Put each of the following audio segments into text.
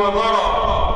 وذرى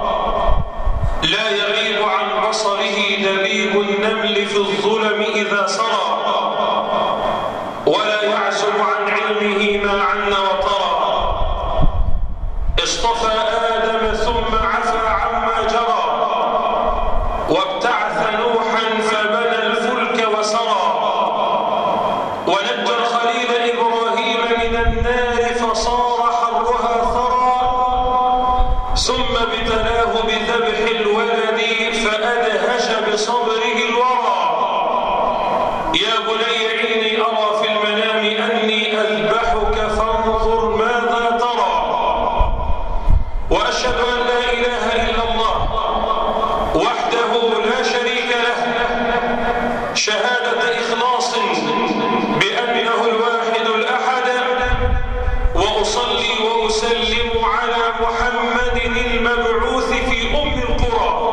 لا يغيب عن بصره دبيب النمل في الظلم إذا سرى ولا يعزب عن علمه ما عن وطرى اصطفى آدم ثم عفى عما جرى وابتعث نوحا فبنى الفلك وسرى ونجى الخليل إبراهيم من النار فصار حرها ثرى ثم ابتلاه بذبح الولد فأدهش بصبره الورى يا بني إني أرى في المنام أني أذبحك فانظر ماذا ترى وأشهد أن لا إله إلا الله وحده لا شريك له شهادة إخلاص بأنه الواحد الأحد وأصلي وأسلم على محمد المبعوث في أم القرى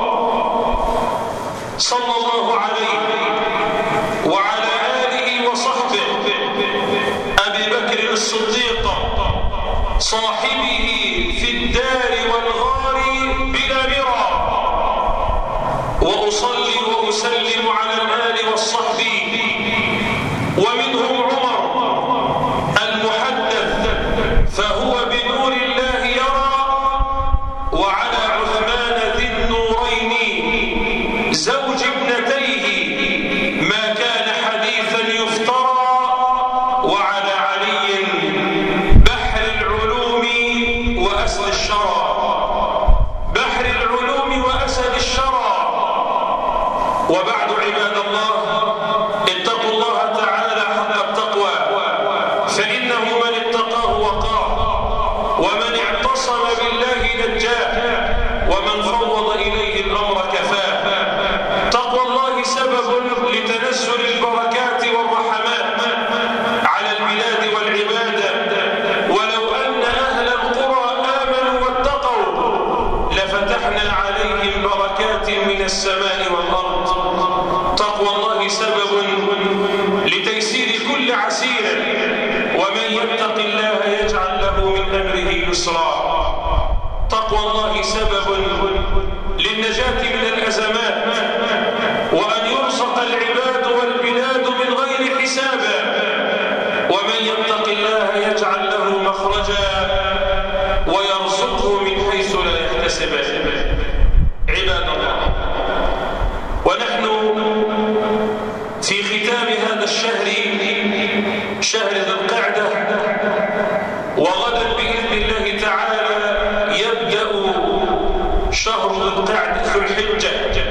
صلى الله عليه وعلى آله وصحبه أبي بكر الصديق صاحبه في الدار والغار بلا مرى وأصلي وأسلم على الآل والصحب ومنهم عمر المحدث فهو بنور الله يرى وعلى عثمان ذي النورين زوج ابنتيه ما كان حديثا يفترى وعلى علي بحر العلوم وأسد الشرى بحر العلوم وأسد الشرى وبعد عباد الله اتقوا الله تعالى حق التقوى فإنه من اتقاه وقاه ومن اعتصم بالله نجاه ومن فوض إليه الأمر كفاه تقوى الله سبب لتنزل البركات والرحمات على البلاد والعباد ولو أن أهل القرى آمنوا واتقوا لفتحنا عليهم بركات من السماء والأرض تقوى الله سبب لتيسير كل عسير ومن يتق الله يجعل له من أمره يسرا تقوى الله سبب للنجاة من الأزمات وأن يرزق العباد والبلاد من غير حساب ومن يتق الله يجعل له مخرجا ويرزقه من حيث لا يحتسب عباد الله ونحن في ختام هذا الشهر شهر ذي القعدة وغدا بإذن الله تعالى يبدأ شهر ذي القعدة ذو الحجة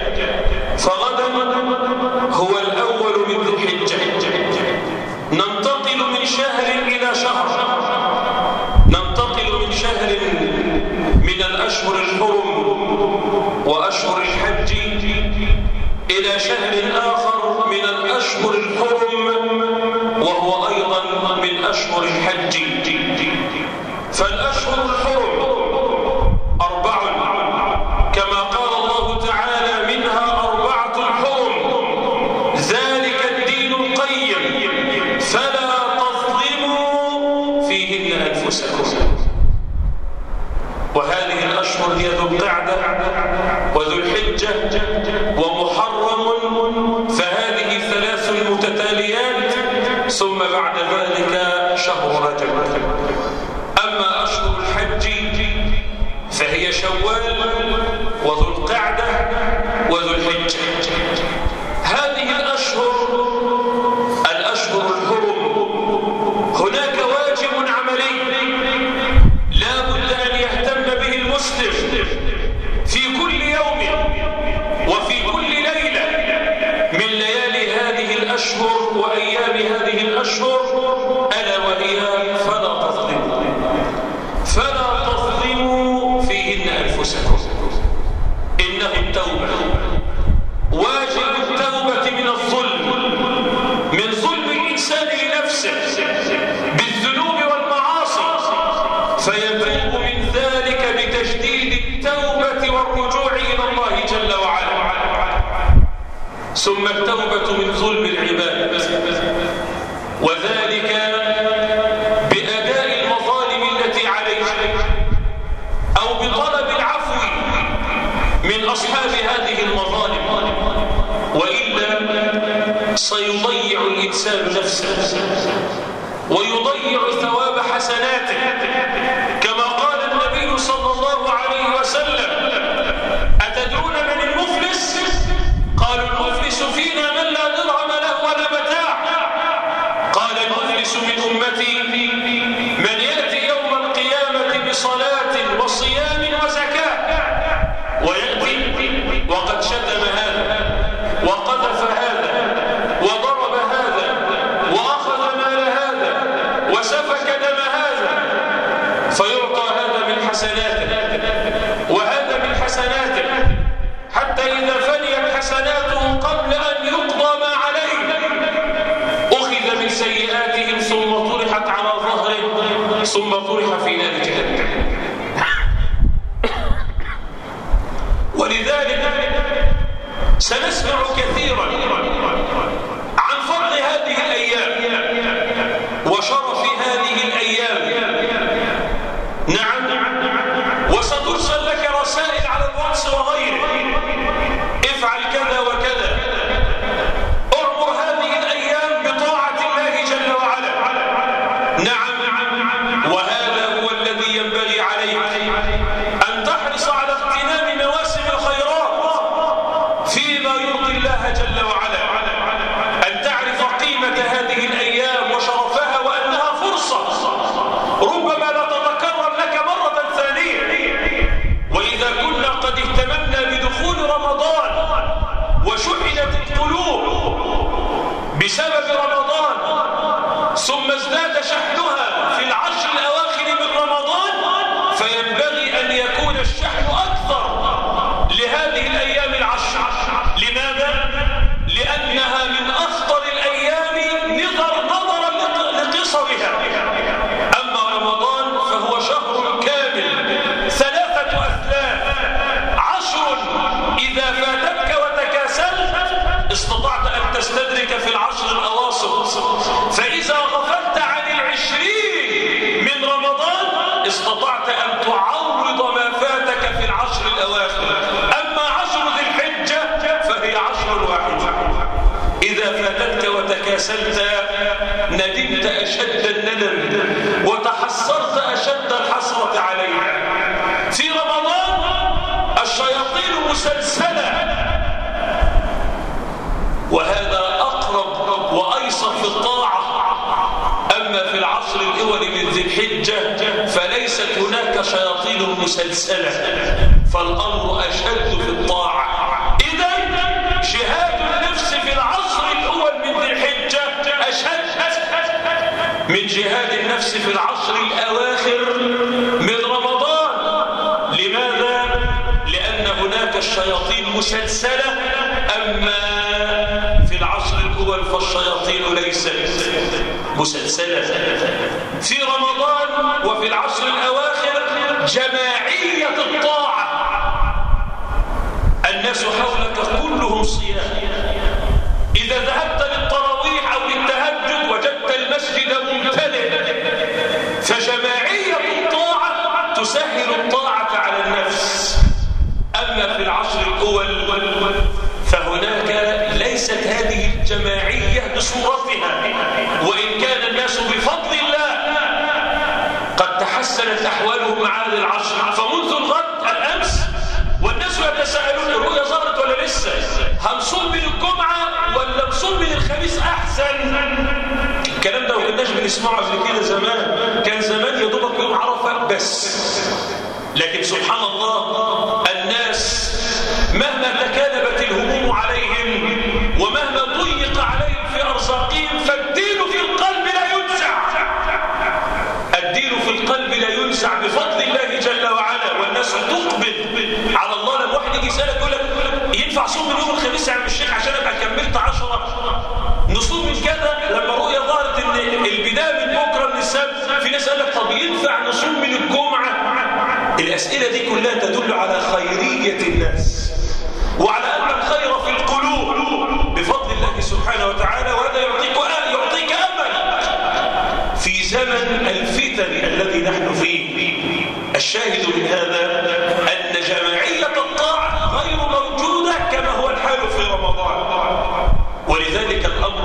فغدا هو الأول من ذي الحجة ننتقل من شهر إلى شهر ننتقل من شهر من الأشهر الحرم وأشهر الحج إلى شهر آخر من الأشهر الحرم وهو أيضا من أشهر الحج فالأشهر الحرم أربع كما قال الله تعالى منها أربعة حرم ذلك الدين القيم فلا تظلموا فيهن أنفسكم وهذه الأشهر هي ذو القعدة وذو الحجة ومحرم فهذه ثلاث متتاليات ثم بعد ذلك شهر رجب أما أشهر الحج فهي شوال وذو القعدة وذو الحجة هذه الأشهر الأشهر الحرم هناك واجب عملي لا بد أن يهتم به المسلم في كل يوم وفي كل ليلة من ليالي هذه الأشهر وأيام هذه الأشهر ألا وهي فلا تظلموا فلا تظلموا فيهن أنفسكم إنه التوبة واجب التوبة من الظلم من ظلم الإنسان لنفسه بالذنوب والمعاصي فيتوب من ذلك بتجديد التوبة والرجوع إلى الله جل وعلا ثم التوبة من ظلم العباد وذلك بأداء المظالم التي عليه أو بطلب العفو سيضيع الإنسان نفسه ويضيع ثواب حسناته كما قال النبي صلى الله عليه وسلم أتدرون من المفلس؟ قالوا المفلس فينا من لا درهم له ولا متاع قال المفلس من أمتي من يأتي يوم القيامة بصلاة وصيام وزكاة ويأتي وقد شتم هذا وقذف هذا وضرب هذا وأخذ مال هذا وسفك دم هذا فيعطى هذا من حسناته وهذا من حسناته حتى إذا فنيت حسناته قبل أن يقضى ما عليه أخذ من سيئاتهم ثم طرحت على ظهره ثم طرح في نار جهنم ولذلك سنسمع كثيرا عن فضل هذه الأيام وشرف هذه الأيام نعم وسترسل لك رسائل على الواتس وغيره افعل كذا وكذا ارمر هذه الأيام بطاعة الله جل وعلا نعم وهذا هو الذي ينبغي عليك أن تحرص على اغتنام مواسم الخيرات فيما يرضي الله جل وعلا أن تعرف قيمة هذه الأيام وشرفها وأنها فرصة ربما لا تتكرر لك مرة ثانية وإذا كنا قد اهتممنا بدخول رمضان وشحنت القلوب بسبب رمضان ثم ازداد شحنها في العشر الأواخر من رمضان فينبغي أن يكون الشحن أكثر لهذه الأيام العشر لماذا؟ لأنها من أخطر الأيام نظر نظرا لقصرها أما رمضان فهو شهر كامل ثلاثة أثلاث عشر إذا فاتتك وتكاسلت استطعت أن تستدرك في العشر الأواسط فإذا غفلت عن العشرين من رمضان استطعت أن تعوض ما فاتك في العشر الأواخر أما عشر ذي الحجة فهي عشر واحد إذا فاتتك وتكاسلت ندمت أشد الندم وتحسرت أشد الحسرة عليها في رمضان الشياطين مسلسلة وهذا أقرب وأيسر في الطاعة أما في العصر الأول من ذي الحجة فليست هناك شياطين مسلسلة فالأمر أشد في الطاعة إذا جهاد النفس في العصر الأول من ذي الحجة أشد من جهاد النفس في العصر الأواخر من رمضان لماذا؟ لأن هناك الشياطين مسلسلة أما في العصر الأول فالشياطين ليست مسلسلة في رمضان وفي العصر الأواخر جماعية الطاعة الناس حولك كلهم صيام إذا ذهبت للتراويح أو للتهجد وجدت المسجد ممتلئ فجماعية الطاعة تسهل الطاعة على النفس أما في العصر الأول فهناك ليست هذه الجماعية بصورتها وإن كان الناس بفضل الله قد تحسنت أحوالهم مع هذا العصر فمنذ الغد الأمس والناس يتساءلون الرؤيا ظهرت ولا لسه هنصوم من الجمعة ولا نصوم من الخميس أحسن الكلام ده ما كناش بنسمعه قبل كده زمان كان زمان يا دوبك يوم عرفة بس لكن سبحان الله الناس مهما تكالبت الهموم عليهم ومهما ضيق عليهم في أرزاقهم فالدين في القلب لا ينزع الدين في القلب لا ينزع بفضل الله جل وعلا والناس تقبل على الله لما واحد يجي يسألك يقول لك ينفع صوم من يوم الخميس يا عم الشيخ عشان ابقى كملت عشرة نصوم من كذا لما رؤيا ظهرت ان البدايه من بكره من السبت في ناس قال لك طب ينفع نصوم من الجمعه الاسئله دي كلها تدل على خيريه الناس وعلى ان الخير في القلوب بفضل الله سبحانه وتعالى وهذا يعطيك يعطيك امل في زمن الفتن الذي نحن فيه الشاهد من هذا ان جماعيه الطاعه غير موجوده كما هو الحال في رمضان ولذلك الامر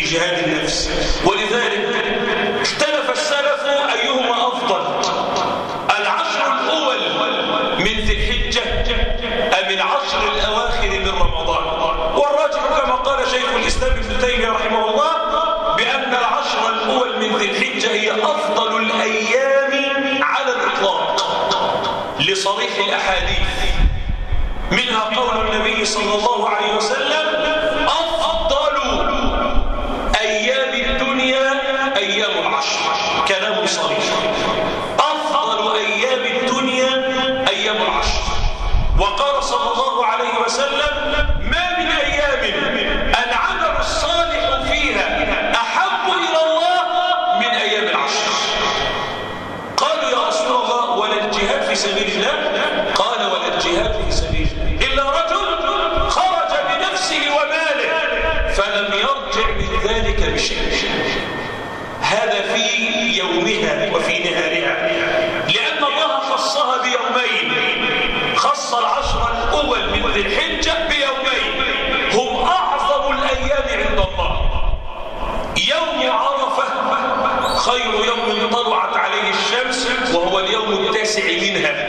جهاد النفس ولذلك اختلف السلف أيهما أفضل العشر الأول من ذي الحجة أم العشر الأواخر من رمضان والراجح كما قال شيخ الإسلام ابن تيمية رحمه الله بأن العشر الأول من ذي الحجة هي أفضل الأيام على الإطلاق لصريح الأحاديث منها قول النبي صلى الله عليه وسلم أفضل أيام الدنيا أيام العشر كلام صريح أفضل أيام الدنيا أيام العشر وقال صلى الله عليه وسلم ما من أيام العمل الصالح فيها أحب إلى الله من أيام العشر قالوا يا رسول الله ولا الجهاد في سبيل الله قال ولا الجهاد في سبيل الله إلا رجل خرج بنفسه وماله فلم يرجع من ذلك بشيء هذا في يومها وفي نهارها لأن الله خصها بيومين خص العشر الأول من ذي الحجة بيومين هم أعظم الأيام عند الله يوم عرفة خير يوم طلعت عليه الشمس وهو اليوم التاسع منها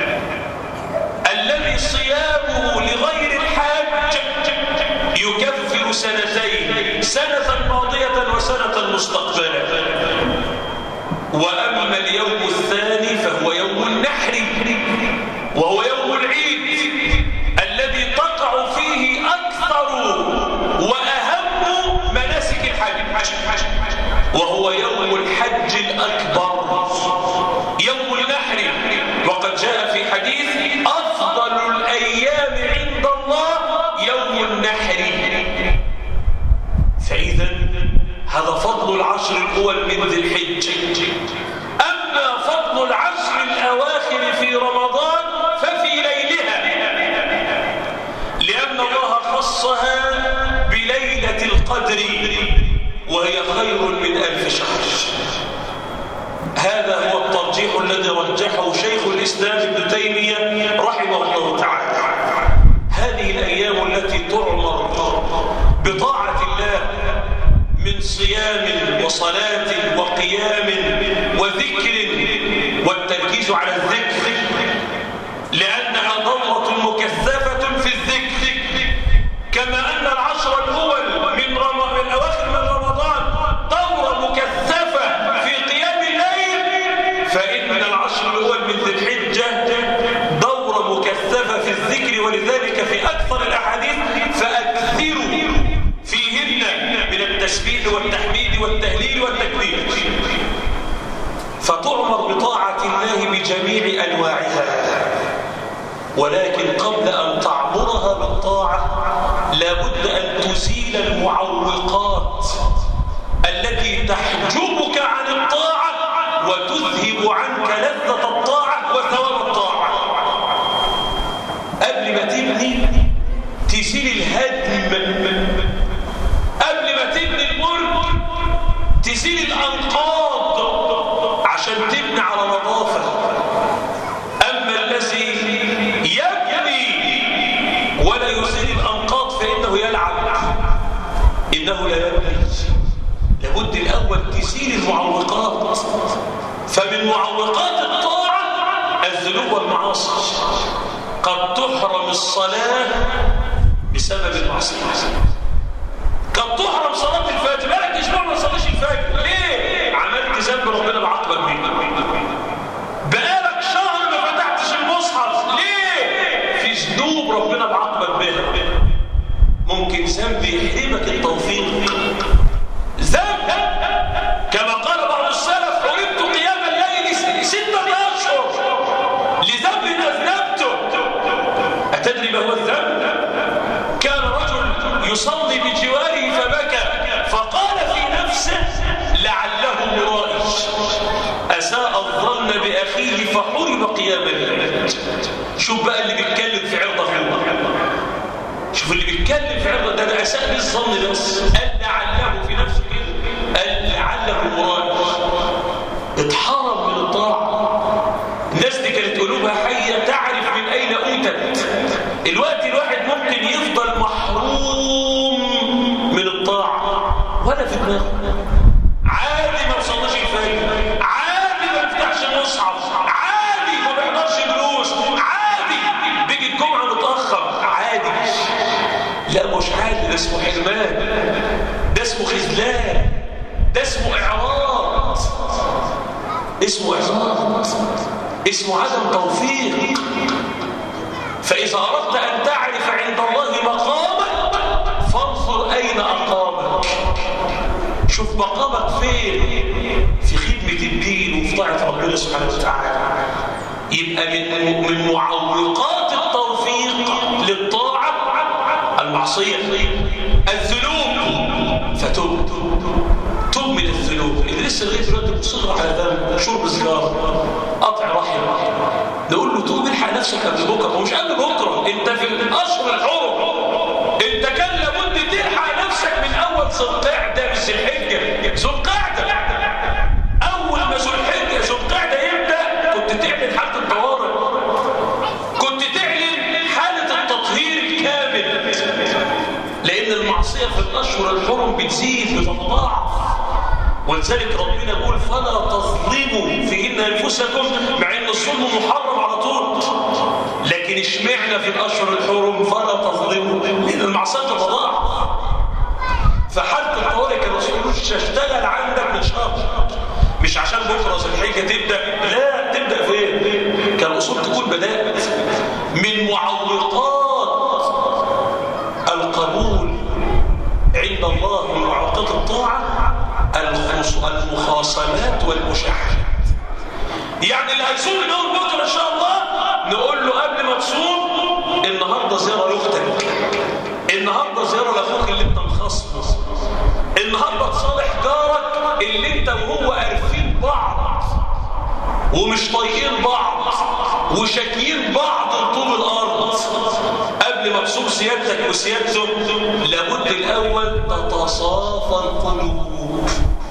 الذي صيامه لغير الحاج يكفر سنتين سنة ماضية وسنة مستقبلة وأما اليوم الثاني فهو يوم النحر وهو يوم العيد الذي تقع فيه أكثر وأهم مناسك الحج وهو يوم الحج الأكبر يوم النحر وقد جاء في حديث أفضل الأيام عند الله يوم النحر فإذا هذا فضل العشر الأول من ذي الحج أما فضل العشر الأواخر في رمضان ففي ليلها لأن الله خصها بليلة القدر وهي خير من ألف شهر هذا هو الترجيح الذي رجحه شيخ الإسلام ابن تيمية رحمه الله تعالى هذه الأيام التي تعمر بطاعة الله من صيام وصلاة وقيام وذكر والتركيز على الذكر لأنها دورة مكثفة في الذكر كما أن العشر الأول من, رم... من أواخر من رمضان دورة مكثفة في قيام الليل فإن العشر الأول من ذي الحجة دورة مكثفة في الذكر ولذلك في أكثر الأحاديث فأكثروا فيهن من التسبيح والتحميد والتهليل والتكبير فتعمر بطاعة الله بجميع أنواعها ولكن قبل أن تعمرها بالطاعة لابد أن تزيل المعوقات التي تحجبك عن الطاعة وتذهب عنك لذة الطاعة وثواب الطاعة قبل ما تبني تزيل الهدم قبل ما تبني الملك تزيل الأنقاض عشان تبني على نظافة أما الذي يبني ولا يزيل الأنقاض فإنه يلعب إنه لا يبني لابد الأول تزيل المعوقات فمن معوقات الطاعة الذنوب والمعاصي قد تحرم الصلاة بسبب المعصية قد تحرم صلاة الفجر لا تجمع ما تصليش الفجر ليه؟ عملت ذنب ربنا بعاقبك بيه بقالك شهر ما فتحتش المصحف ليه؟ في ذنوب ربنا بعاقبك بها ممكن ذنب يحرمك التوفيق ذنب كما قال بعض السلف حرمت قيام الليل ستة أشهر لذنب أذنبته أتدري ما هو الذنب؟ كان رجل يصلي بجواره فبكى فقال في نفسه لعله مرائي أساء الظن بأخيه فحرم قيام الليل شوف بقى اللي بيتكلم في عرض الله شوف اللي بيتكلم في عرض ده ده أساء بالظن بس قال لعله في نفسه كده قال لعله مرائي اتحرم من الطاعة الناس دي كانت قلوبها حية تعرف من أين أوتت الوقت الواحد ممكن يفضل محروم من الطاعة ولا في دماغه عادي ما بيصليش الفجر عادي ما بيفتحش المصحف عادي ما بيحضرش دروس عادي بيجي الجمعه متاخر عادي لا مش عادي ده اسمه حرمان ده اسمه خذلان ده اسمه اعراض اسمه اعراض اسمه عدم توفيق فاذا اردت ان تعرف عند الله مقامك فانظر اين اقامك شوف مقامك فين في خدمه الدين وفي طاعه ربنا سبحانه وتعالى يبقى من من معوقات التوفيق للطاعه المعصيه الذنوب فتوب توب من الذنوب اللي لسه لغايه دلوقتي بتصر على ذنب شرب سيجاره قطع رحم نقول له توب الحق نفسك قبل بكره ومش قبل بكره انت في الاشهر الحرم انت كان لابد تلحق نفسك من اول ذو القعده مش ذي الحجه ذو القعده اول ما ذو الحجه ذو القعده يبدا كنت تعمل حاله الطوارئ كنت تعلن حاله التطهير الكامل لان المعصيه في الاشهر الحرم بتزيد بتتضاعف ولذلك ربنا يقول فلا تظلموا فيهن انفسكم مع ان الظلم محرم على طول لكن اشمعنا في الاشهر الحرم فلا تظلموا لان المعصيه تتضاعف فحاله الطوارئ كان الرسول يقول مش هشتغل عندك من شهر مش عشان بكره ذو الحجه تبدا لا تبدا فين كان الاصول تكون بدات من معوقات القبول عند الله من معوقات الطاعه المخاصمات والمشاحنات يعني اللي هيصوم يوم بكره ان شاء الله نقول له قبل ما تصوم النهارده زياره لاختك النهارده زياره لاخوك اللي انت مخاصمه النهارده تصالح جارك اللي انت وهو عارفين بعض ومش طايقين بعض وشاكين بعض طول الارض قبل ما تصوم سيادتك وسيادته لابد الاول تتصافى القلوب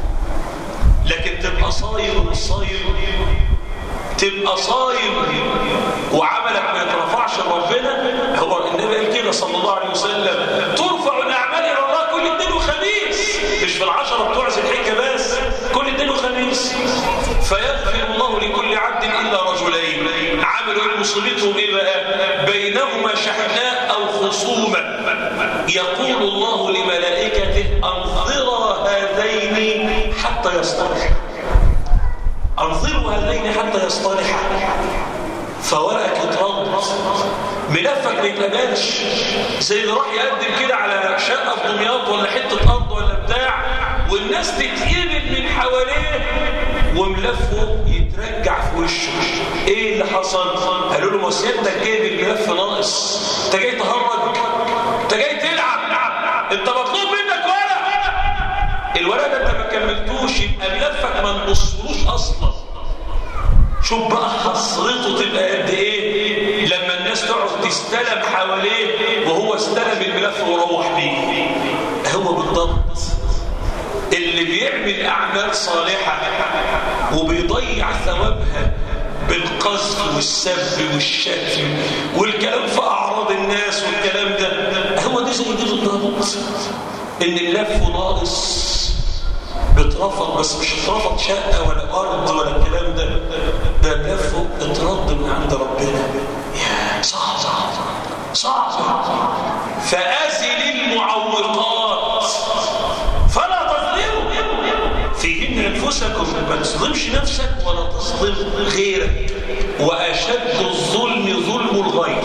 لكن تبقى صايم ومش صايم تبقى صايم وعملك ما يترفعش لربنا هو النبي قال كده صلى الله عليه وسلم ترفع الاعمال الى الله كل اثنين وخميس مش في العشره بتوع ذي الحجه بس كل اثنين وخميس فيغفر الله لكل عبد الا رجلين عملوا مصيبتهم ايه بقى بينهما شحناء او خصومه يقول الله لملائكته انظرا هذين حتى يصطلحا انظروا هذين حتى يصطلحا فورقك يترد ملفك ما يتقبلش زي اللي راح يقدم كده على شقه في دمياط ولا حته ارض ولا بتاع والناس تتقبل من حواليه وملفه يترجع في وشه ايه اللي حصل قالوا له ما سيادتك جايب الملف ناقص انت جاي تهرج انت جاي تلعب انت مطلوب منك ورق الورق ده انت ما كملتوش يبقى ملفك ما نقصلوش اصلا شوف بقى حسرته تبقى قد ايه لما الناس تقعد تستلم حواليه وهو استلم الملف وروح بيه هو بالضبط اللي بيعمل اعمال صالحه وبيضيع ثوابها بالقذف والسب والشتم والكلام في اعراض الناس والكلام ده هو ده زي دي بالضبط ان الملف ناقص بترفض بس مش اترفض شقه ولا ارض ولا الكلام ده ده ملف اترد من عند ربنا يا صعب صعب صعب فازل المعوقات فلا تظلموا فيهن انفسكم ما تظلمش نفسك ولا تظلم غيرك واشد الظلم ظلم الغير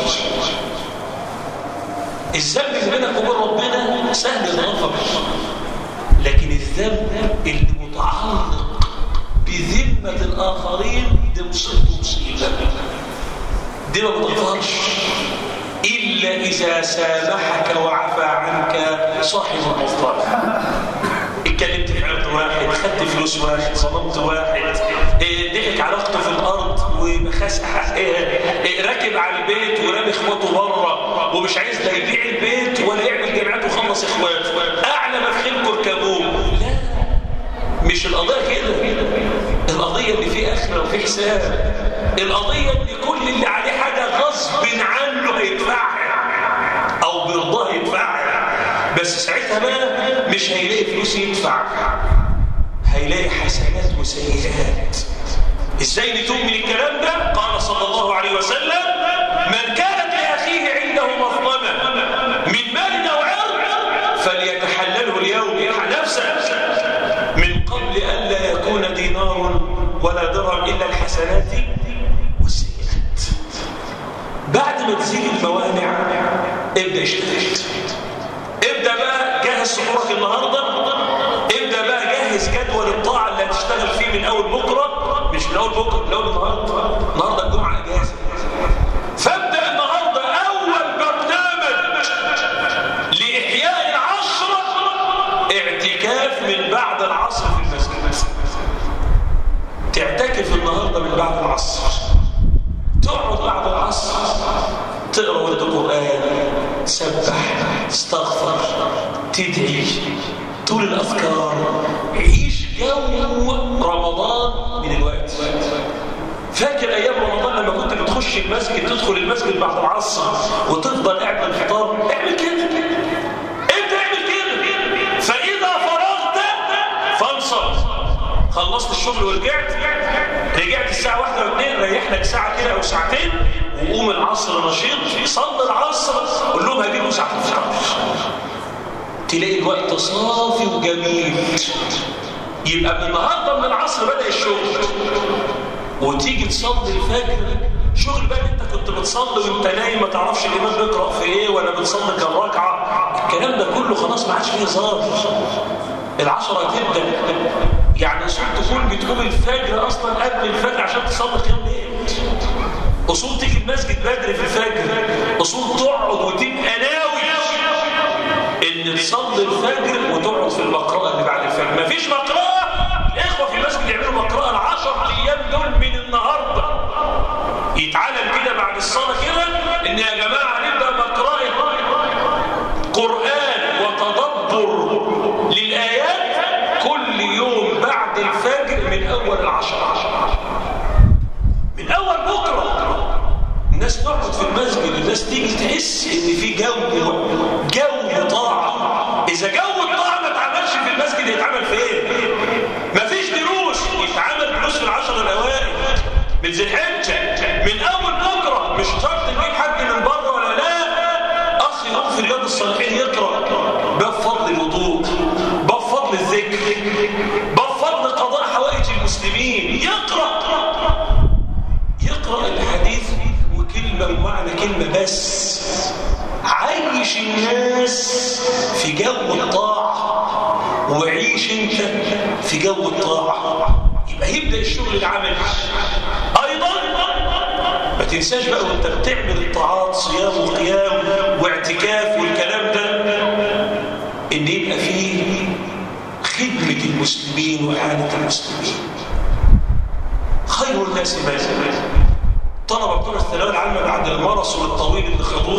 الذنب بينك وبين ربنا سهل الغفر لكن الذنب اللي متعلق بذمة الآخرين دي مصيبة مصيبة دي ما بتغفرش إلا إذا سامحك وعفى عنك صاحب المفضل اتكلمت في عرض واحد خدت فلوس واحد ظلمت واحد إيه ضحك على اخته في الارض ومخسح إيه راكب على البيت ورامي اخواته بره ومش عايز لا يبيع البيت ولا يعمل جامعات ويخلص اخواته اعلى ما في خيلكم اركبوه لا مش القضيه كده القضيه اللي فيه اخره وفيه حساب القضيه ان كل اللي عليه حاجه غصب عنه هيدفعها او بيرضاه يدفعها بس ساعتها بقى مش هيلاقي فلوس يدفع هيلاقي حسنات وسيئات ازاي نتوب من الكلام ده قال صلى الله عليه وسلم من كانت لاخيه عنده مظلمه من مال او عرض فليتحلله اليوم نفسه من قبل ان لا يكون دينار ولا درهم الا الحسنات والسيئات بعد ما تزيل الموانع ابدا اشتغل ابدا بقى جهز صحورك النهارده ابدا بقى جهز جدول الطاعه اللي هتشتغل فيه من اول بكره مش من اول بكره من اول النهارده النهارده الجمعه اجازه فابدا النهارده اول برنامج لاحياء العشره اعتكاف من بعد العصر في المسجد تعتكف النهارده من بعد العصر تقعد بعد العصر تقرا ورد القران تسبح تستغفر تدعي طول الافكار عيش جو رمضان من الوقت فاكر ايام رمضان لما كنت بتخش المسجد تدخل المسجد بعد العصر وتفضل قاعد الفطار اعمل كده انت اعمل كده فاذا فرغت فانصت خلصت الشغل ورجعت رجعت الساعه واحدة او اتنين ريح لك ساعه كده او ساعتين وقوم العصر نشيط صلي العصر قول لهم هجيبوا ساعه الفطار تلاقي الوقت صافي وجميل يبقى من النهارده من العصر بدا الشغل وتيجي تصلي الفجر شغل بقى انت كنت بتصلي وانت نايم ما تعرفش الامام بيقرا في ايه ولا بتصلي كام ركعه الكلام ده كله خلاص ما عادش فيه هزار العشره هتبدا يعني اصول تكون بتقوم الفجر اصلا قبل الفجر عشان تصلي قيام ليل اصول تيجي المسجد بدري في الفجر اصول تقعد وتبقى ناوي ان تصلي الفجر وتقعد في المقرأة اللي بعد الفجر مفيش مقرأة الاخوة في المسجد يعملوا مقرأة العشر ايام دول من النهاردة يتعلم كده بعد الصلاة كده ان يا جماعة هنبدأ مقرأة قرآن وتدبر للآيات كل يوم بعد الفجر من اول العشر من اول بكرة الناس تقعد في المسجد الناس تيجي تحس ان في جو جو طاعه اذا جو الطاعه ما اتعملش في المسجد يتعمل فين مفيش دروس يتعمل دروس في العشر الاوائل من ذي الحجه من اول بكره مش شرط نجيب حد من بره ولا لا اخ يقوم في رياض الصالحين يقرا باب فضل الوضوء باب فضل الذكر باب فضل قضاء حوائج المسلمين يقرا يقرا الحديث كلمة ومعنى كلمة بس عيش الناس في جو الطاعة وعيش انت في جو الطاعة يبقى يبدأ الشغل العملي أيضا ما تنساش بقى وانت بتعمل الطاعات صيام وقيام واعتكاف والكلام ده ان يبقى فيه خدمة المسلمين وإعانة المسلمين خير الناس ما طلبة بتوع الثانويه العامة بعد الماراثون الطويل اللي خدوه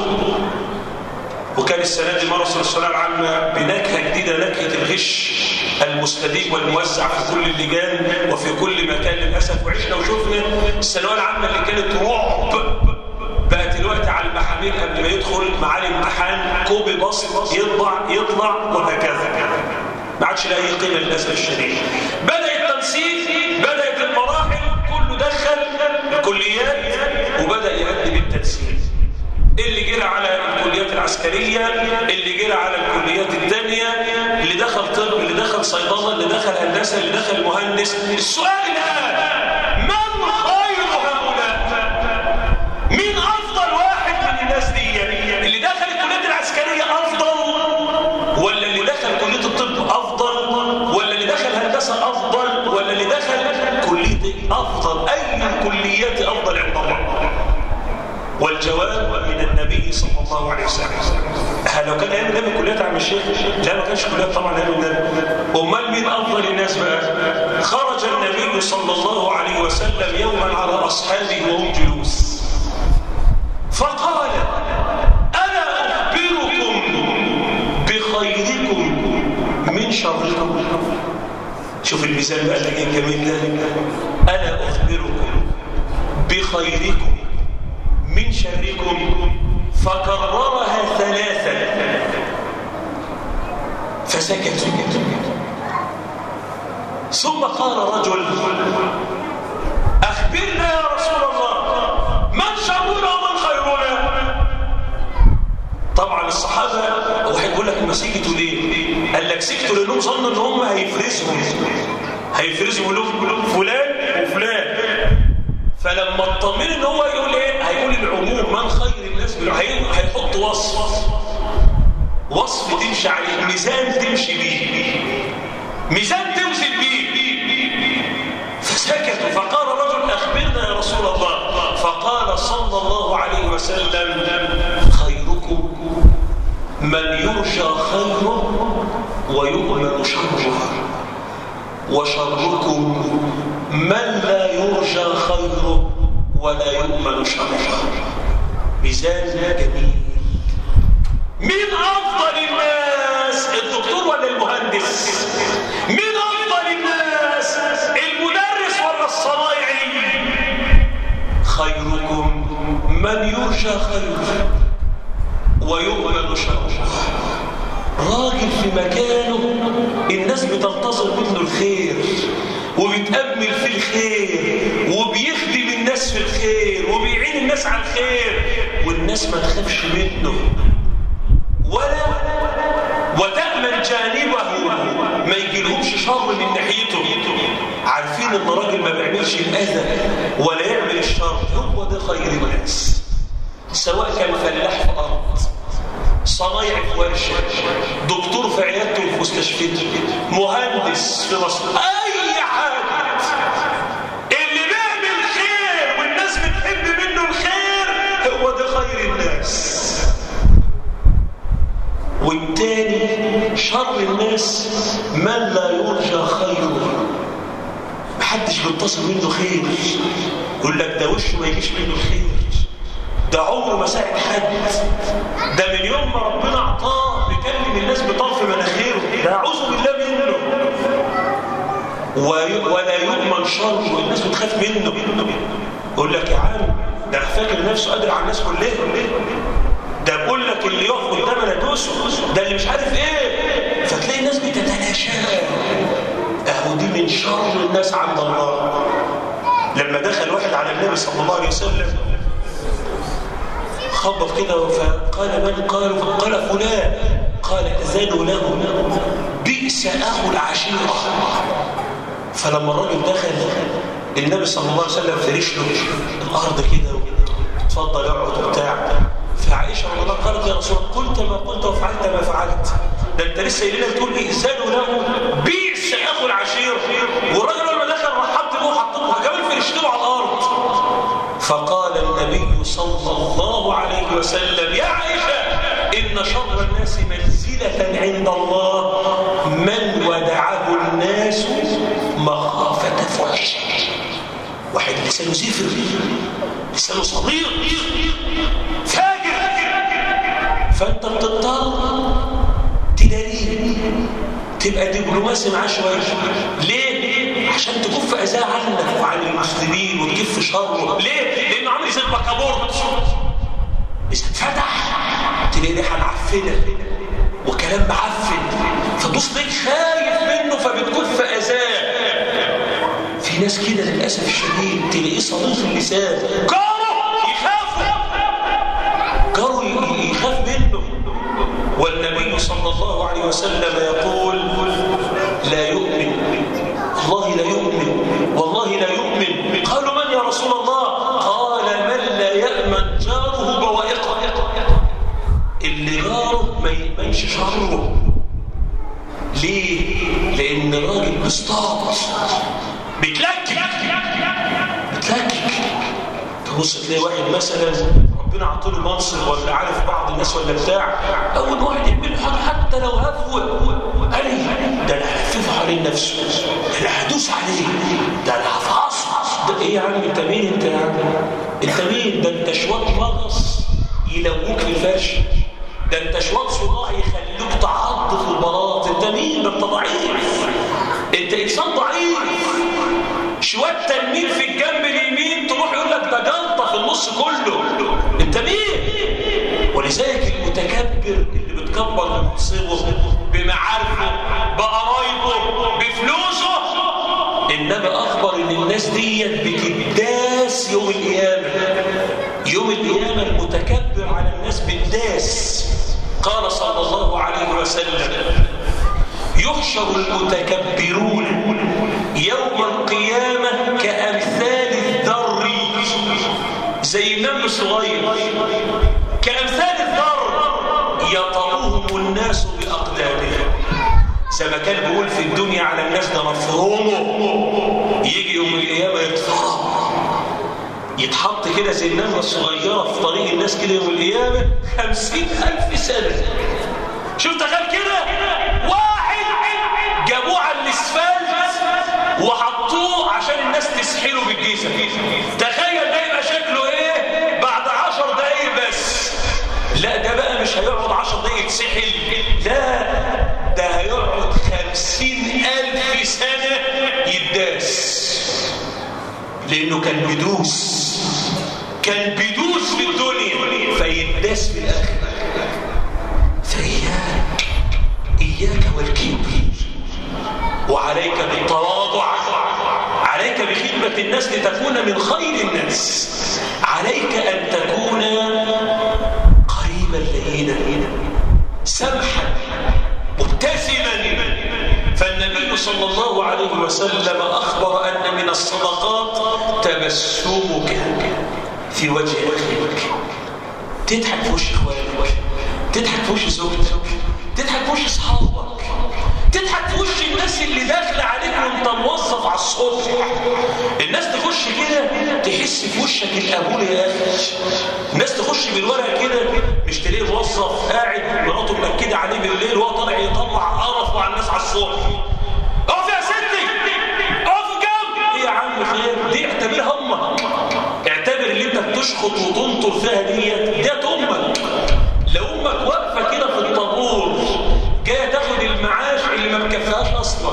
وكان السنة دي ماراثون الثانويه العامة بنكهة جديدة نكهة الغش المستديم والموزع في كل اللجان وفي كل مكان للأسف وعشنا وشفنا الثانويه العامة اللي كانت رعب بقت دلوقتي على المحامين قبل ما يدخل معاه الامتحان كوبي بسط يطبع يطلع وهكذا ما عادش له اي قيمه للاسف الشديد بدا التنسيق بدات المراحل كله دخل الكليات وبدا يقدم التنسيق اللي جرى على الكليات العسكريه اللي جرى على الكليات الثانيه اللي دخل طب اللي دخل صيدله اللي دخل هندسه اللي دخل مهندس السؤال الان من خير هؤلاء مين افضل واحد من الناس دي اللي دخل الكليات العسكريه افضل ولا اللي دخل كليه الطب افضل ولا اللي دخل هندسه افضل ولا اللي دخل كليه افضل اي الكليات افضل عند الله والجواب من النبي صلى الله عليه وسلم لو كان ايام النبي كليات عم الشيخ لا ما كانش كليات طبعا ايام النبي امال مين افضل الناس بقى خرج النبي صلى الله عليه وسلم يوما على اصحابه وهم جلوس فقال انا اخبركم بخيركم من شركم شوف الميزان بقى اللي جميل ده انا اخبركم بخيركم من شركم فكررها ثلاثا فسكتوا ثم قال رجل أخبرنا يا رسول الله من شرنا ومن خيرنا طبعا الصحابة واحد يقول لك ما سكتوا ليه قال لك سكتوا لأنهم ظنوا ان هم هيفرزوا هيفرزوا يقولوا فلان وفلان فلما اطمن ان هو يقول ايه هيقول العموم من خير الناس بالعين هيحط وصف وصف تمشي عليه ميزان تمشي بيه ميزان توزن بيه فسكتوا فقال رجل اخبرنا يا رسول الله فقال صلى الله عليه وسلم خيركم من يرجى خيره ويؤمن شره وشركم من لا يرجى خيره ولا يؤمن شره ميزان جميل مين افضل الناس الدكتور ولا المهندس مين افضل الناس المدرس ولا الصنايعي خيركم من يرجى خيره ويؤمن شره راجل في مكانه الناس بتنتظر منه الخير وبتأمل في الخير وبيخدم الناس في الخير وبيعين الناس على الخير والناس ما تخافش منه ولا وتأمن جانبه ما يجيلهمش شر من ناحيته عارفين ان الراجل ما بيعملش الاذى ولا يعمل الشر هو ده خير الناس سواء كان فلاح في ارض صنايع في ورشه دكتور في عيادته وفي مستشفيته مهندس في مصر اي حاجه اللي بيعمل خير والناس بتحب منه الخير هو ده خير الناس والتاني شر الناس من لا يرجى خيره محدش بيتصل منه خير يقول لك ده وشه ما يجيش منه الخير ده عمره ما ساعد حد ده من يوم ما ربنا اعطاه بيكلم الناس بطرف مناخيره ده اعوذ بالله منه ولا يؤمن شره الناس بتخاف منه يقول لك يا عم ده فاكر نفسه قادر على الناس كلها ده بقول لك اللي يقف قدامنا دوسه ده اللي مش عارف ايه فتلاقي الناس بتتلاشاه اهو دي من شر الناس عند الله لما دخل واحد على النبي صلى الله عليه وسلم خبط كده فقال من قال قال فلان قال اذانوا له بئس اخو العشيره فلما الراجل دخل النبي صلى الله عليه وسلم فرش له الارض كده اتفضل اقعد وبتاع فعائشه رضي الله قالت يا رسول الله قلت ما قلت وفعلت ما فعلت ده انت لسه قايل بتقول ايه اذانوا له بئس اخو العشيره والراجل لما دخل رحبت له وحطيته كمان فرشت له على الارض فقال النبي صلى الله عليه وسلم يا عائشة إن شر الناس منزلة عند الله من ودعه الناس مخافة فحشه واحد لسانه زفر لسانه صغير فاجر فانت بتضطر تداريه تبقى دبلوماسي معاه شويه ليه عشان تكف اذاه عنك وعن المسلمين وتكف شره ليه لانه عامل زي البكابورت اذا اتفتح تلاقي ريحه معفنه وكلام معفن فتبص تلاقيك خايف منه فبتكف اذاه في ناس كده للاسف الشديد تلاقيه صديق اللسان جاره يخاف جاره يخاف منه والنبي صلى الله عليه وسلم يقول لا يؤمن والله لا يؤمن والله لا يؤمن قالوا من يا رسول الله قال من لا يأمن جاره بوائقه اللي جاره ما يأمنش شره ليه؟ لأن الراجل بيصطاد بيتلكك بيتلكك تبص تلاقي واحد مثلا ربنا عطيله منصب ولا عارف بعض الناس ولا بتاع اول واحد يعمل له حاجه حتى لو هفوه قال ده انا هلففه حوالين نفسه ده انا هدوس عليه ده انا هفعصه ده ايه يا عم انت مين انت يا عم انت مين ده انت شويه مغص يلووك في الفرش ده انت شويه صداع يخلوك تعض في البلاط انت مين ده انت ضعيف انت انسان ضعيف شويه تنميل في الجنب اليمين تروح يقول لك ده جلطه في النص كله انت مين ولذلك المتكبر اللي بتكبر منصبه بمعارفه الناس ديت بتداس يوم القيامة يوم القيامة المتكبر على الناس بتداس قال صلى الله عليه وسلم يحشر المتكبرون يوم القيامة كأمثال الذر زي النمل الصغير كأمثال الذر يطرهم الناس بأقدامهم زي ما كان بيقول في الدنيا على الناس ده مفهومه يجي يوم القيامة يتفرم يتحط كده زي النملة الصغيرة في طريق الناس كده يوم القيامة خمسين ألف سنة شوف تخيل كده واحد جابوه على الاسفلت وحطوه عشان الناس تسحله بالجيزة تخيل ده يبقى شكله ايه بعد عشر دقايق بس لا ده بقى مش هيقعد عشر دقايق يتسحل لا ده هيقعد خمسين ألف سنة يداس لأنه كان بيدوس كان بيدوس في الدنيا فيداس في الآخرة فإياك إياك والكبر وعليك بالتواضع عليك بخدمة الناس لتكون من خير الناس عليك أن تكون قريبا لينا سمحا مبتسما فالنبي صلى الله عليه وسلم أخبر أن من الصدقات تبسمك في وجه أخيك تضحك في وش إخوانك تضحك في وش زوجتك تضحك في وش أصحابك تضحك في وش الناس اللي داخله عليك وانت موظف على الصبح الناس تخش كده تحس في وشك القبول يا اخي الناس تخش بالورق كده مش تلاقيه موظف قاعد مراته منكده عليه بالليل وهو طالع يطلع قرفه على الناس على الصبح اقف يا ستي اقف جنب ايه يا عم خير دي اعتبرها امك اعتبر اللي انت بتشخط وتنطر فيها ديت ديت امك لو امك واقفه كده في الطابور جايه تاخد المعاش اللي ما مكفيهاش اصلا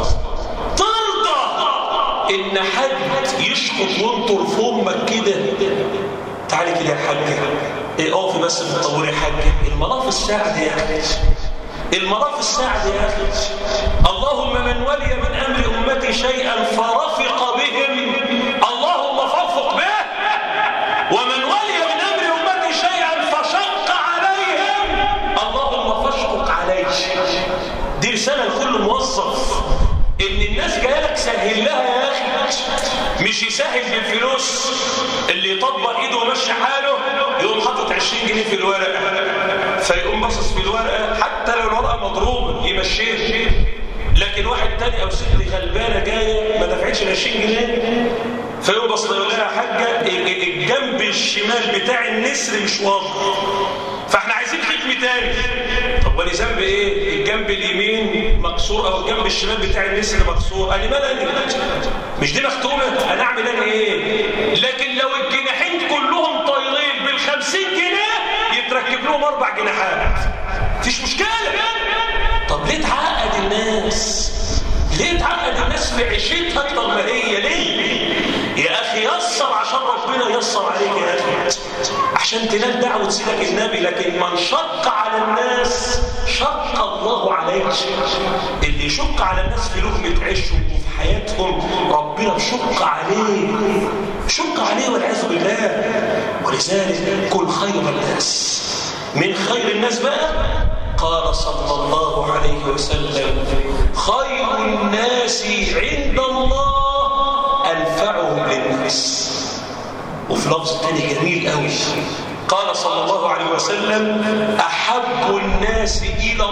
ترضى ان حد يشخط وينطر في امك كده تعالي كده يا حاجه ايه اقفي بس في الطابور يا حاجه الملاف السعد يا اخي الملاف السعد يا اخي اللهم من ولي من امر امتي شيئا فرفق بهم اللهم فارفق به ومن ولي من امر امتي شيئا فشق عليهم اللهم فاشقق عليه دي رساله لكل موظف ان الناس جايه لك سهل لها يا اخي مش يسهل بالفلوس اللي يطبق ايده ويمشي حاله يقوم حاطط 20 جنيه في الورقه فيقوم باصص في الورقه حتى لو الورقه مضروبه يمشيها لكن واحد تاني او ست غلبانه جايه ما دفعتش ال 20 جنيه فيقوم باصص يقول لها يا حاجه الجنب الشمال بتاع النسر مش واضح فاحنا عايزين ختم تاني طب وانا ذنب ايه الجنب اليمين مكسور او الجنب الشمال بتاع النسر مكسور قال لي مالها دي مش دي مختومه انا اعمل انا ايه لكن لو الجناحين كلهم طايرين بال50 جنيه يتركب لهم اربع جناحات مفيش مشكله طب ليه تعقد الناس ليه تعقد الناس في عيشتها اكتر ما هي ليه يا اخي يسر عشان ربنا يسر عليك يا اخي عشان تنال دعوه سيدك النبي لكن من شق على الناس شق الله عليك اللي يشق على الناس في لقمه عيشهم وفي حياتهم ربنا يشق عليه شق عليه والعياذ بالله ولذلك كن خير الناس من خير الناس بقى قال صلى الله عليه وسلم خير الناس عند الله أنفعهم للناس وفي لفظ تاني جميل قوي قال صلى الله عليه وسلم أحب الناس إلى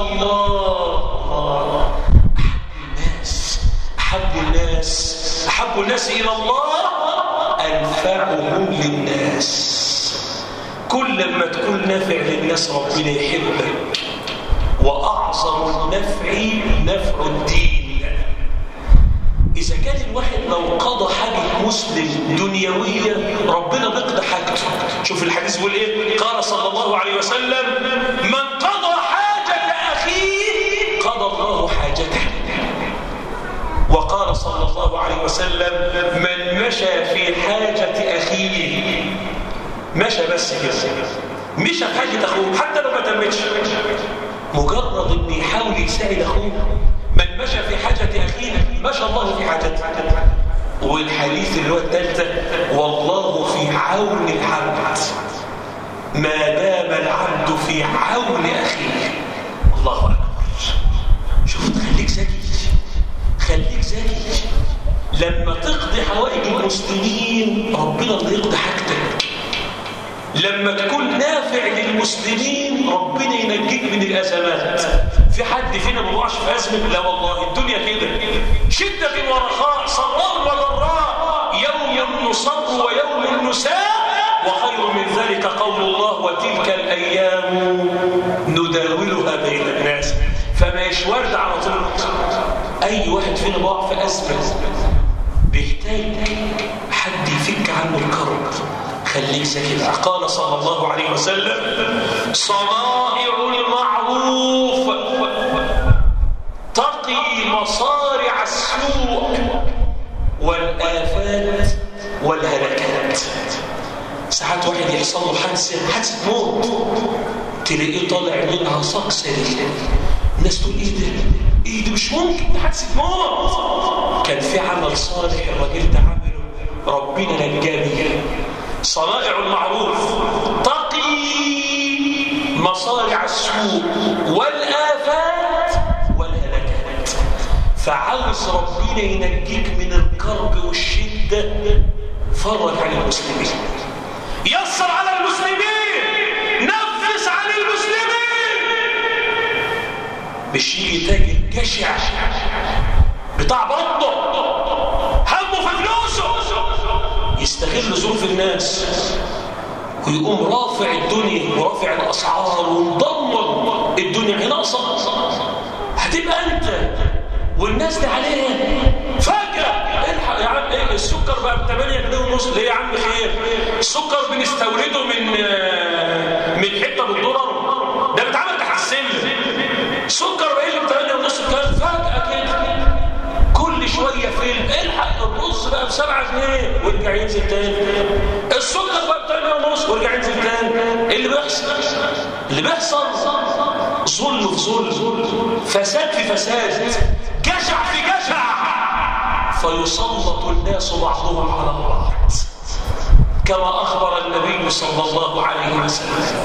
الله أحب الناس أحب الناس أحب الناس إلى الله أنفعهم للناس كل ما تكون نافع للناس ربنا يحبك وأعظم النفع نفع الدين إذا كان الواحد لو قضى حاجة مسلم دنيوية ربنا بيقضى حاجته شوف الحديث بيقول إيه قال صلى الله عليه وسلم من قضى حاجة أخيه قضى الله حاجته وقال صلى الله عليه وسلم من مشى في حاجة أخيه مشى بس كده مشى في حاجة أخوه حتى لو ما تمتش مجرد ان يحاول يساعد اخوه من مشى في حاجة اخيه مشى الله في حاجته والحديث اللي هو الثالثة والله في عون العبد ما دام العبد في عون أخيه الله أكبر شفت خليك ذكي خليك ذكي لما تقضي حوائج المسلمين ربنا اللي يقضي حاجتك لما تكون نافع للمسلمين ربنا ينجيك من الأزمات في حد فينا ما بيقعش في أزمة لا والله الدنيا كده شدة ورخاء سراء وضراء يوم نصر ويوم نساء وخير من ذلك قول الله وتلك الأيام نداولها بين الناس فما يشورد على طول أي واحد فينا بيقع في أزمة بيحتاج حد يفك عنه الكرب خليك ساكت قال صلى الله عليه وسلم صنائع المعروف تقي مصارع السوء والآفات والهلكات ساعات واحد يحصل له حادثه حادثه موت تلاقيه طالع منها صقصري الناس تقول ايه ده ايه ده مش ممكن ده حادثه موت كان في عمل صالح الراجل ده عمله ربنا نجاه بيه صنائع المعروف تقي مصارع السوء والآفات والهلكات فعاوز ربنا ينجيك من الكرب والشدة فرج عن المسلمين يسر على المسلمين نفس عن المسلمين مش يجي تاجر جشع بتاع بطنه همه في فلوسه يستغل ظروف الناس ويقوم رافع الدنيا ورافع الاسعار ومدمر الدنيا هي ناقصه هتبقى انت والناس دي عليها فجاه الحق يا عم ايه السكر بقى ب 8 جنيه ونص ليه يا عم خير السكر بنستورده من من حته بالدولار ده بيتعمل تحت السلم السكر بقى ب 8 ونص كان فجاه كده كل شويه فيلم الحق الرز بقى ب 7 جنيه ويرجع ينزل تاني السكر بقى ب 8 ونص ويرجع ينزل تاني إيه اللي بيحصل اللي بيحصل ظلم في ظلم فساد في فساد جشع في جشع فيسلط الناس بعضهم على بعض كما أخبر النبي صلى الله عليه وسلم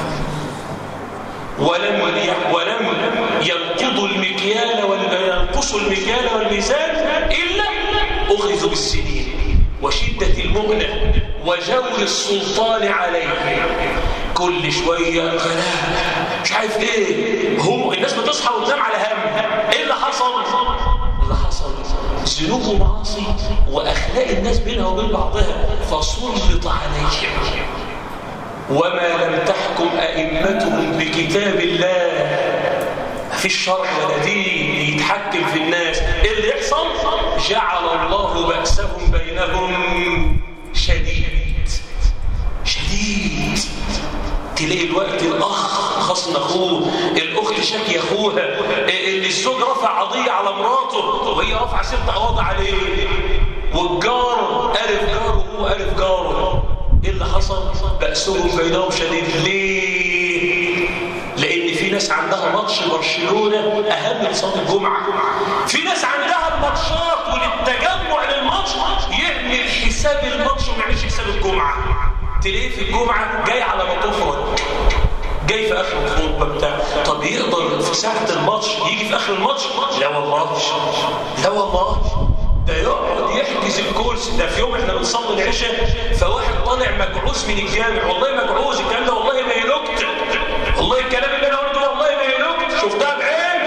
ولم ولم ينقضوا المكيال ينقصوا المكيال والميزان إلا أخذوا بالسنين وشدة المؤنة وجور السلطان عليه كل شوية غلاء مش عارف ايه هم الناس بتصحى وتنام على هم ايه اللي حصل اللي حصل ذنوب ومعاصي واخلاق الناس بينها وبين بعضها فسلط عليهم وما لم تحكم ائمتهم بكتاب الله مفيش شرع ولا دين يتحكم في الناس ايه اللي يحصل جعل الله بأسهم بينهم شديد شديد تلاقي الوقت الأخ خصم أخوه الأخت شكي أخوها الزوج رفع قضية على مراته وهي رفع ست قواضي عليه والجار ألف جاره وهو ألف جاره إيه اللي حصل؟ بأسهم بينهم شديد ليه؟ لأن في ناس عندها ماتش برشلونة أهم من صلاة الجمعة في ناس عندها الماتشات وللتجمع للماتش يعمل حساب الماتش وما يعملش حساب الجمعة تلاقيه في الجمعة جاي على ما تفرج جاي في اخر الخطبه بتاع طب يقدر في ساعه الماتش يجي في اخر الماتش لا والله لا والله ده يقعد يحجز الكرسي ده في يوم احنا بنصلي العشاء فواحد طالع مجعوز من الجامع والله مجعوز الكلام ده والله ما ينكت والله الكلام اللي انا قلته والله ما ينكت شفتها بعين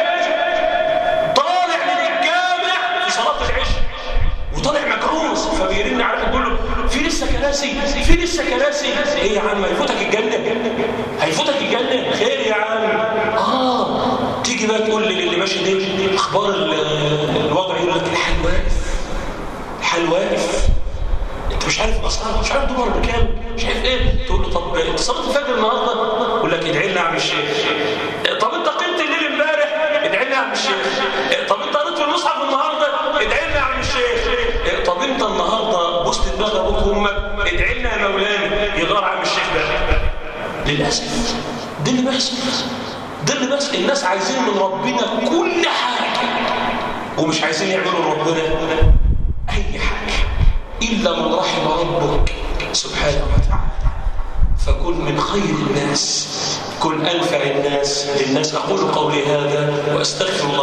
طالع من الجامع في صلاه العشاء وطالع مجعوز فبيرن على يقول له في لسه كراسي في لسه كراسي ايه يا عم هيفوتك الجنه هيفوتك الجنه خير يا عم اه تيجي بقى تقول لي اللي ماشي ده اخبار الوضع يقول لك الحال واقف الحال واقف انت مش عارف الاسعار مش عارف دولار بكام مش عارف ايه تقول له طب انت صلاه الفجر النهارده يقول لك ادعي لنا يا عم الشيخ طب انت قمت الليل امبارح ادعي لنا يا عم الشيخ طب انت قريت في المصحف النهارده ادعي لنا يا عم الشيخ طب انت النهارده بوست دماغ ابوك وامك ادعي لنا يا مولانا يغار عم الشيخ ده للاسف ده اللي بيحصل ده اللي بس الناس عايزين من ربنا كل حاجه ومش عايزين يعملوا لربنا اي حاجه إلا من رحم ربك سبحانه وتعالى فكن من خير الناس كن أنفع الناس للناس أقول قولي هذا وأستغفر الله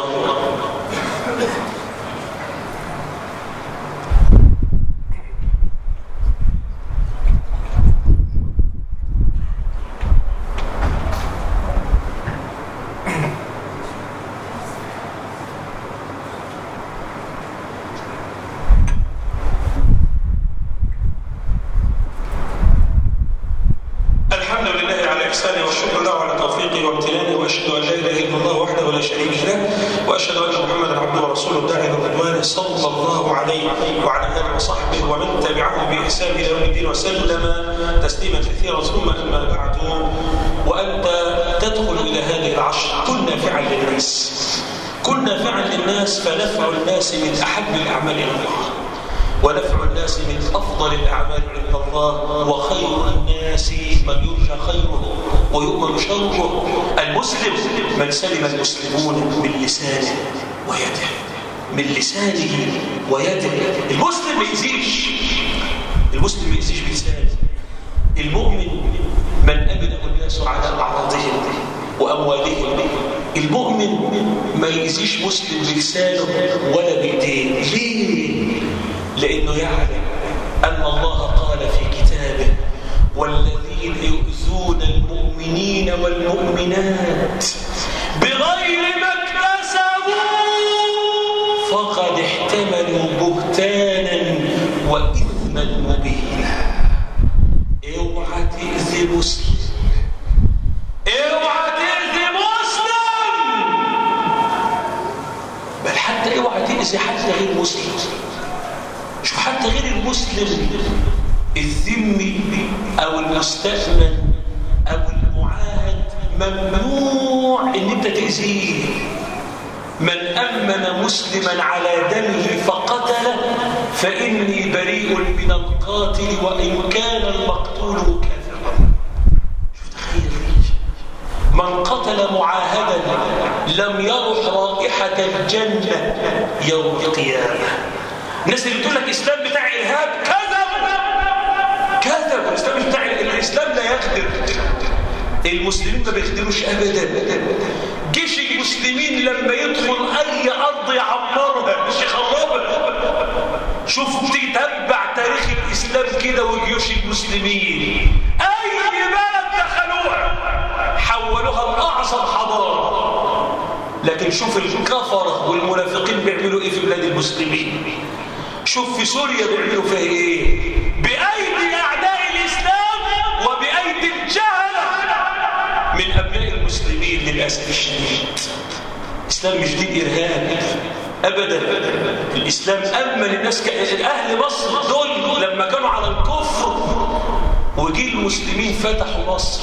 من سلم المسلمون من لسانه ويده من لسانه ويده المسلم ما يزيش المسلم ما يزيش بلسانه المؤمن من أمنه الناس على أعراضهم وأموالهم المؤمن ما يزيش مسلم بلسانه ولا بإيديه ليه؟ لأنه يعلم أن الله قال في كتابه والذين يؤذون المؤمنين والمؤمنات بغير ما اكتسبوا فقد احتملوا بهتانا وإثما مبينا اوعى تأذي مسلم اوعى تأذي مسلم بل حتى اوعى تأذي حتى غير مسلم شوف حتى غير المسلم الذمي أو المستأمن أو المعاهد ممنوع ان انت تأذيه من أمن مسلما على دمه فقتله فإني بريء من القاتل وإن كان المقتول كافرا شوف تخيل من قتل معاهدا لم يرح رائحة الجنة يوم القيامة الناس اللي بتقول لك الإسلام بتاع إرهاب كذب كذب الإسلام بتاع الإسلام لا يغدر المسلمين ما بيخدموش ابدا جيش المسلمين لما يدخل اي ارض يعمرها مش يخربها شوف تتبع تاريخ الاسلام كده وجيوش المسلمين اي بلد دخلوها حولوها لاعظم حضاره لكن شوف الكفره والمنافقين بيعملوا ايه في بلاد المسلمين شوف في سوريا بيعملوا فيها ايه بايدي اعداء الاسلام وبايدي الجهله من أبناء المسلمين للأسف الشديد الإسلام مش دين إرهاب أبدا الإسلام أمن الناس ك... أهل مصر دول لما كانوا على الكفر وجي المسلمين فتحوا مصر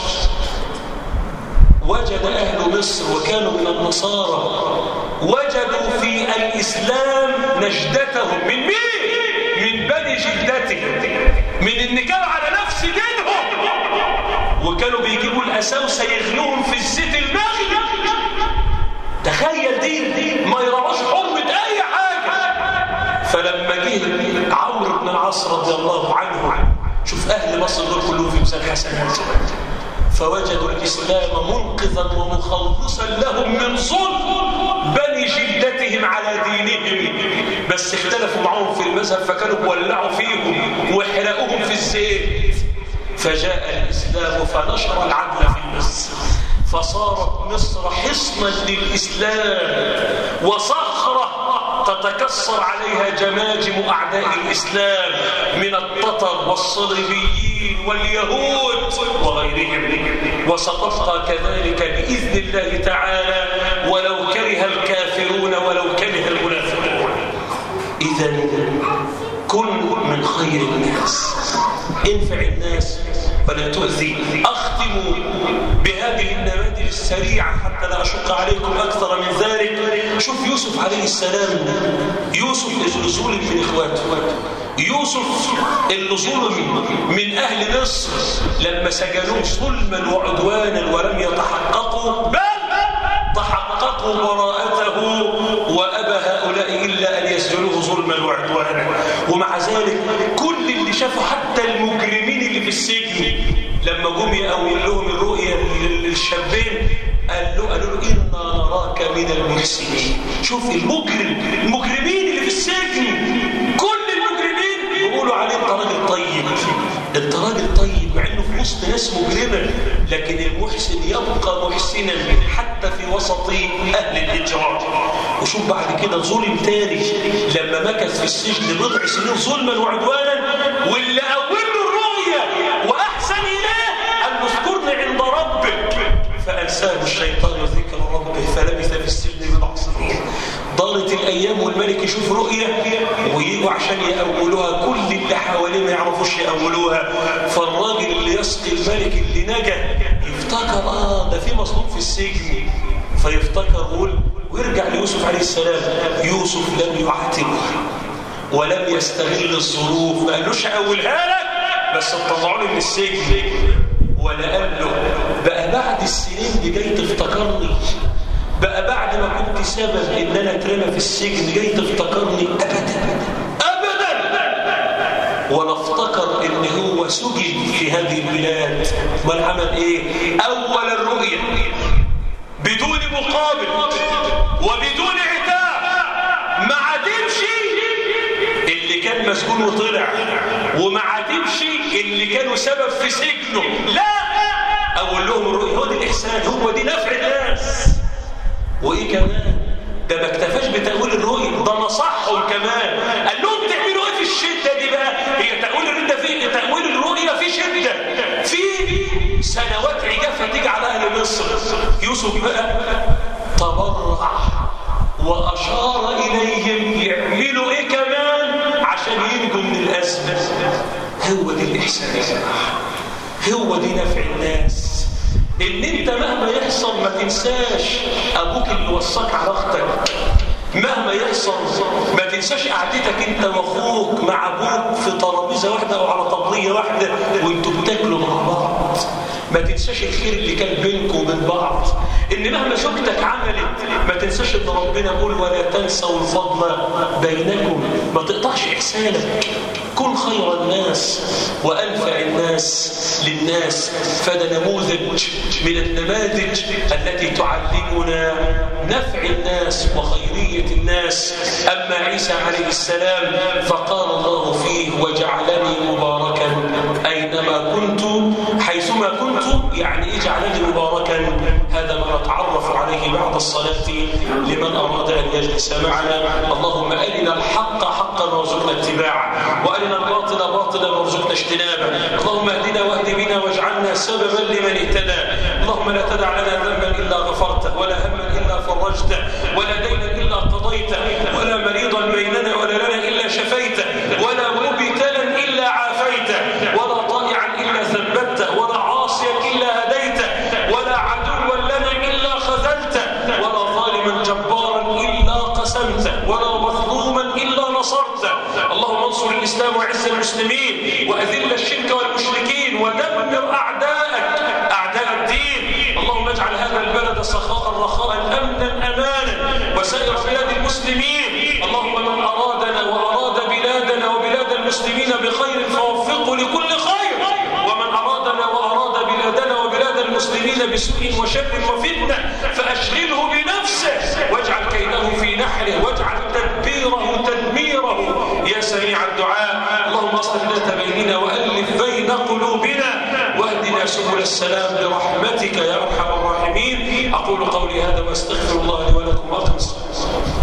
وجد أهل مصر وكانوا من النصارى وجدوا في الإسلام نجدتهم من مين؟ من بني جدتهم من إن كانوا على نفس دينهم وكانوا بيجيبوا الأساوسة يغلوهم في الزيت المغلي تخيل دين ما يرواش حرمة أي حاجة فلما جه عمرو بن العاص رضي الله عنه شوف أهل مصر دول كلهم في مثال حسنات فوجدوا الإسلام منقذا ومخلصا لهم من ظلم بني جدتهم على دينهم بس اختلفوا معهم في المذهب فكانوا بولعوا فيهم وحرقوهم في الزيت فجاء الإسلام فنشر العدل في مصر فصارت مصر حصنا للإسلام وصخرة تتكسر عليها جماجم أعداء الإسلام من التتر والصليبيين واليهود وغيرهم وستبقى كذلك بإذن الله تعالى ولو كره الكافرون ولو كره المنافقون إذا كن من خير الناس انفع الناس ولا تؤذي أختم بهذه النماذج السريعة حتى لا أشق عليكم أكثر من ذلك شوف يوسف عليه السلام يوسف اللي ظلم من إخواته يوسف اللي ظلم من أهل مصر لما سجنوه ظلما وعدوانا ولم يتحققوا بل تحققوا براءته وأبى هؤلاء إلا أن يسجنوه ظلما وعدوانا ومع ذلك كل للشابين قال له قالوا له إنا نراك من المحسنين شوف المجرم المجرمين اللي في السجن كل المجرمين بيقولوا عليه انت راجل طيب انت راجل طيب مع انه في وسط ناس مجرمه لكن المحسن يبقى محسنا حتى في وسط اهل الاجرام وشوف بعد كده ظلم تاني لما مكث في السجن بضع سنين ظلما وعدوانا واللي اول له الرؤيه واحسن اليه ان اذكرني عند ربك فانساه الشيطان ذكر ربه فلبث في السجن بضع سنين دارت الايام والملك يشوف رؤيه ويجوا عشان يأولوها كل اللي حواليه ما يعرفوش يأولوها فالراجل اللي يسقي الملك اللي نجا يفتكر اه ده في مظلوم في السجن فيفتكر ويقول ويرجع ليوسف عليه السلام يوسف لم يعاتبه ولم يستغل الظروف ما قالوش اولها لك بس تطلعوني من السجن ولا قال له بقى بعد السنين دي جاي تفتكرني بقى بعد ما كنت سبب ان انا اترمى في السجن جاي تفتكرني ابدا ابدا ولا افتكر ان هو سجن في هذه البلاد بل عمل ايه اول الرؤيه بدون مقابل وبدون عتاب ما عاتبش اللي كان مسجون وطلع وما عاتبش اللي كانوا سبب في سجنه لا اقول لهم الرؤيه هو دي الاحسان هو دي نفع الناس وايه كمان ده ما اكتفاش بتأويل الرؤية ده نصحهم كمان قال لهم تعملوا ايه في الشدة دي بقى هي تأويل الرؤية في تأويل الرؤية في شدة في سنوات عجافة تيجي على أهل مصر يوسف بقى تبرع وأشار إليهم يعملوا ايه كمان عشان ينجوا من الأزمة هو دي الإحسان يا جماعة هو دي نفع الناس ان انت مهما يحصل ما تنساش ابوك اللي وصاك على اختك مهما يحصل ما تنساش قعدتك انت واخوك مع ابوك في ترابيزه واحده او على طبليه واحده وانتوا بتاكلوا مع بعض ما تنساش الخير اللي كان بينكم وبين بعض ان مهما زوجتك عملت ما تنساش ان ربنا يقول ولا تنسوا الفضل بينكم ما تقطعش احسانك كن خير الناس وانفع الناس للناس فده نموذج من النماذج التي تعلمنا نفع الناس وخيريه الناس اما عيسى عليه السلام فقال الله فيه وجعلني مباركا اينما كنت حيثما كنت يعني اجعلني مباركا هذا ما نتعرف عليه بعد الصلاة لمن أراد أن يجلس معنا اللهم أرنا الحق حقا وارزقنا اتباعه وأرنا الباطل باطلا وارزقنا اجتنابه اللهم اهدنا واهد بنا واجعلنا سببا لمن اهتدى اللهم لا تدع لنا ذنبا إلا غفرته ولا هما إلا فرجته ولا دينا إلا قضيته ولا مريضا بيننا ولا لنا إلا شفيته ولا مبتلا إلا عافيته ولا طائعا إلا ثبته ولا عاصيا إلا هديته ولا عدوا لنا إلا خذلته ولا ظالما جبارا إلا قسمته ولا مظلوما إلا نصرته اللهم انصر الإسلام وعز المسلمين وأذل الشرك والمشركين ودمر أعداءك أعداء الدين اللهم اجعل هذا البلد سخاء رخاء أمنا أمانا وسائر بلاد المسلمين اللهم من أرادنا وأراد بلادنا وبلاد المسلمين بخير فوفقه لكل خير ومن أرادنا وأراد بلادنا وبلاد المسلمين بسوء وشر وفتنة فأشغله بنفسه واجعل كيده في نحره واجعل تدبيره تدميره يا سميع الدعاء اللهم اصلح ذات بيننا وألف بين قلوبنا واهدنا سبل السلام برحمتك يا أرحم الراحمين أقول قولي هذا واستغفر الله لي ولكم وأقم الصلاة